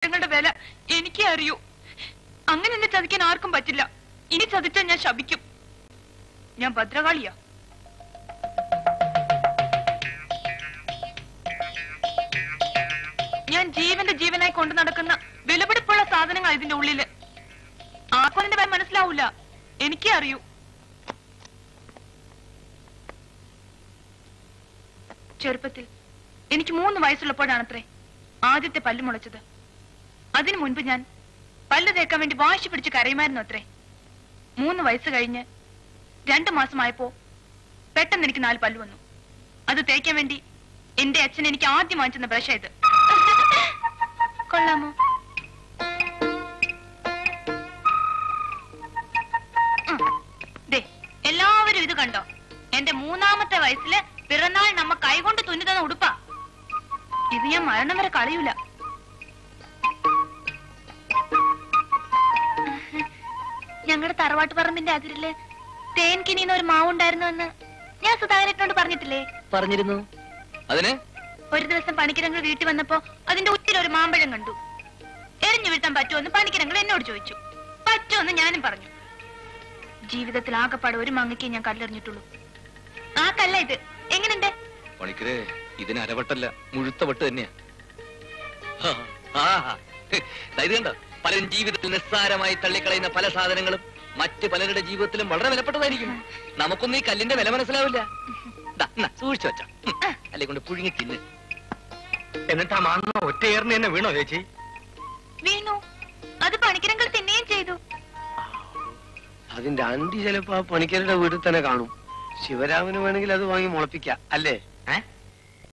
ബന്ധങ്ങളുടെ വില എനിക്കേ അറിയൂ അങ്ങനെ എന്നെ ചതിക്കാൻ ആർക്കും പറ്റില്ല ഇനി ചതിച്ചാൽ ഞാൻ ശപിക്കും ഞാൻ ഭദ്രകാളിയാ ഞാൻ ജീവന്റെ ജീവനായി കൊണ്ടു നടക്കുന്ന വിലപിടിപ്പുള്ള സാധനങ്ങൾ ഇതിന്റെ ഉള്ളില് ആർക്കും അതിന്റെ ഭയം മനസ്സിലാവൂല എനിക്കേ അറിയൂ ചെറുപ്പത്തിൽ എനിക്ക് മൂന്ന് വയസ്സുള്ളപ്പോഴാണത്രേ ആദ്യത്തെ പല്ല് മുളച്ചത് അതിനു മുൻപ് ഞാൻ പല്ല് തേക്കാൻ വേണ്ടി വാശി പിടിച്ച് കരയുമായിരുന്നു അത്രേ മൂന്ന് വയസ്സ് കഴിഞ്ഞ് രണ്ടു മാസമായപ്പോ പെട്ടെന്ന് എനിക്ക് നാല് പല്ല് വന്നു അത് തേക്കാൻ വേണ്ടി എന്റെ അച്ഛൻ എനിക്ക് ആദ്യം വാങ്ങിച്ചെന്ന ബ്രഷ ഇത് കൊള്ളാമോ ഉം. ദേ എല്ലാവരും ഇത് കണ്ടോ എന്റെ മൂന്നാമത്തെ വയസ്സില് പിറന്നാൾ നമ്മ കൈകൊണ്ട് തുന്നി ഉടുപ്പാ ഇത് ഞാൻ മരണം വരെ കളയൂല ഞങ്ങളുടെ തറവാട്ട് പറമ്പിന്റെ അതിരില് തേൻ കിനിയുന്ന ഒരു മാവുണ്ടായിരുന്നു എന്ന് ഞാൻ സുധാകരനോട് പറഞ്ഞിട്ടില്ലേ പറഞ്ഞിരുന്നു അതിന് ഒരു ദിവസം പണിക്കിരങ്ങൾ വീട്ടിൽ വന്നപ്പോ അതിന്റെ ഉച്ചിൽ ഒരു മാമ്പഴം കണ്ടു എറിഞ്ഞു വീഴ്ത്താൻ പറ്റുമെന്ന് പണിക്കിരങ്ങൾ എന്നോട് ചോദിച്ചു പറ്റുമെന്ന് ഞാനും പറഞ്ഞു ജീവിതത്തിൽ ആകെപ്പാടെ ഒരു മങ്ങയ്ക്ക് ഞാൻ കല്ലെറിഞ്ഞിട്ടുള്ളൂ ആ കല്ല ഇത് എങ്ങനെയുണ്ട് പണിക്കരെ ഇതിന് അരവട്ടല്ല മുഴുത്ത വട്ട് തന്നെയാ ആ, ആ, ദാ ഇത് കണ്ടോ പലരും ജീവിതത്തിൽ നിസ്സാരമായി തള്ളിക്കളയുന്ന പല സാധനങ്ങളും മറ്റ് പലരുടെ ജീവിതത്തിലും വളരെ വിലപ്പെട്ടതായിരിക്കും നമുക്കൊന്നും ഈ കല്ലിന്റെ വില മനസ്സിലാവില്ല ദാ, എന്നാ, സൂക്ഷിച്ചു വെച്ച അല്ലെ കൊണ്ട് പുഴുങ്ങി തിന്ന് എന്നിട്ട് ആ മാങ്ങ ഒറ്റയേറിന് തന്നെ വീണോ ചേച്ചി വീണു അത് പണിക്കിരങ്ങൾ തിന്നുകയും ചെയ്തു അതിന്റെ അണ്ടി ചിലപ്പോ ആ പണിക്കരുടെ വീട്ടിൽ തന്നെ കാണും ശിവരാമന് വേണമെങ്കിൽ അത് വാങ്ങി മുളപ്പിക്കാം അല്ലേ ഏ